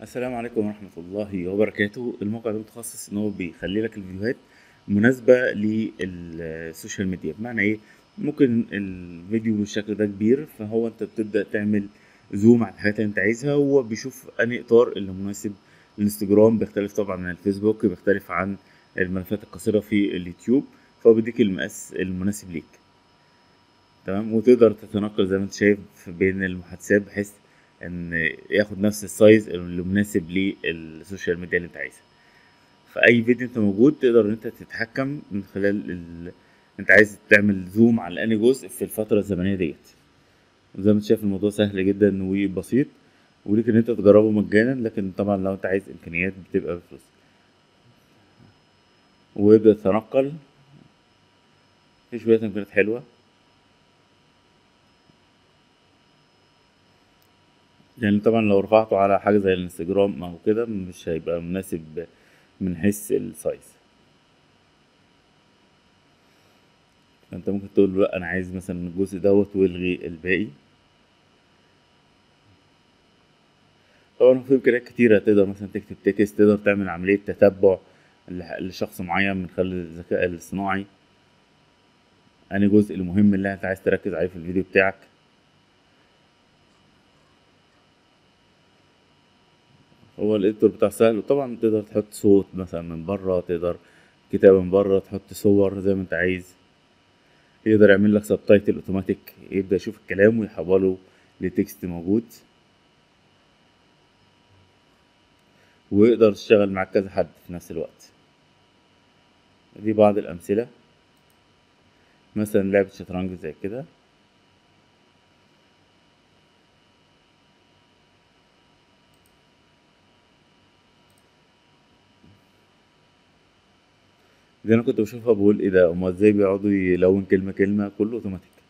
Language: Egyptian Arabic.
السلام عليكم ورحمة الله وبركاته الموقع ده متخصص ان هو بيخلي لك الفيديوهات مناسبة للسوشيال ميديا بمعنى ايه ممكن الفيديو بالشكل ده كبير فهو انت بتبدأ تعمل زوم على الحاجات اللي انت عايزها وهو بيشوف انهي اطار اللي مناسب الانستجرام بيختلف طبعا عن الفيسبوك بيختلف عن الملفات القصيرة في اليوتيوب فهو بيديك المقاس المناسب ليك تمام وتقدر تتنقل زي ما انت شايف بين المحادثات بحيث ان ياخد نفس السايز اللي مناسب للسوشيال ميديا اللي انت عايزها في اي فيديو انت موجود تقدر ان انت تتحكم من خلال ال... انت عايز تعمل زوم على انهي جزء في الفتره الزمنيه ديت زي ما انت شايف الموضوع سهل جدا وبسيط وليك ان انت تجربه مجانا لكن طبعا لو انت عايز امكانيات بتبقى بفلوس ويبدا يتنقل في شويه امكانيات حلوه يعني طبعا لو رفعته على حاجة زي الانستجرام او كده مش هيبقى مناسب من حيث السايز فانت ممكن تقول له لا انا عايز مثلا الجزء دوت والغي الباقي طبعا في امكانيات كتيرة تقدر مثلا تكتب تكست تقدر تعمل عملية تتبع لشخص معين من خلال الذكاء الاصطناعي انهي جزء المهم اللي انت عايز تركز عليه في الفيديو بتاعك هو الاديتور بتاع سهل وطبعا تقدر تحط صوت مثلا من بره تقدر كتابة من بره تحط صور زي ما انت عايز يقدر يعمل لك سبتايتل اوتوماتيك يبدأ يشوف الكلام ويحوله لتكست موجود ويقدر يشتغل مع كذا حد في نفس الوقت دي بعض الأمثلة مثلا لعبة شطرنج زي كده دي انا كنت بشوفها بقول ايه ده هما ازاي بيقعدوا يلون كلمة كلمة كله اوتوماتيك